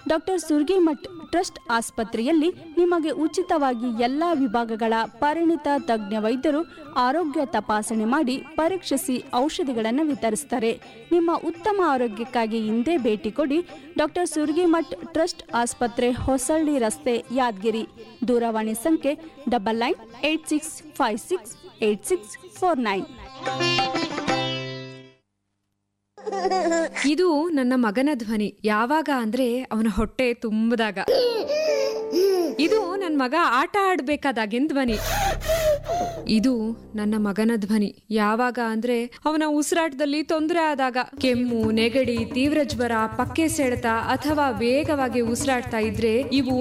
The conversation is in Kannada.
ಡಾಕ್ಟರ್ ಸುರ್ಗಿಮಠ್ ಟ್ರಸ್ಟ್ ಆಸ್ಪತ್ರೆಯಲ್ಲಿ ನಿಮಗೆ ಉಚಿತವಾಗಿ ಎಲ್ಲಾ ವಿಭಾಗಗಳ ಪರಿಣಿತ ತಜ್ಞ ವೈದ್ಯರು ಆರೋಗ್ಯ ತಪಾಸಣೆ ಮಾಡಿ ಪರೀಕ್ಷಿಸಿ ಔಷಧಿಗಳನ್ನು ವಿತರಿಸ್ತಾರೆ ನಿಮ್ಮ ಉತ್ತಮ ಆರೋಗ್ಯಕ್ಕಾಗಿ ಹಿಂದೆ ಭೇಟಿ ಕೊಡಿ ಡಾಕ್ಟರ್ ಸುರ್ಗಿಮಠ್ ಟ್ರಸ್ಟ್ ಆಸ್ಪತ್ರೆ ಹೊಸಳ್ಳಿ ರಸ್ತೆ ಯಾದಗಿರಿ ದೂರವಾಣಿ ಸಂಖ್ಯೆ double nine eight six five six eight six four nine ಇದು ನನ್ನ ಮಗನ ಧ್ವನಿ ಯಾವಾಗ ಅಂದ್ರೆ ಅವನ ಹೊಟ್ಟೆ ತುಂಬದಾಗ ಇದು ನನ್ನ ಮಗ ಆಟ ಆಡ್ಬೇಕಾದಾಗಿನ ಧ್ವನಿ ಇದು ನನ್ನ ಮಗನ ಧ್ವನಿ ಯಾವಾಗ ಅಂದ್ರೆ ಅವನ ಉಸಿರಾಟದಲ್ಲಿ ತೊಂದರೆ ಆದಾಗ ಕೆಮ್ಮು ನೆಗಡಿ ತೀವ್ರ ಜ್ವರ ಪಕ್ಕೆ ಸೆಳೆತ ಅಥವಾ ವೇಗವಾಗಿ ಉಸಿರಾಡ್ತಾ ಇದ್ರೆ ಇವು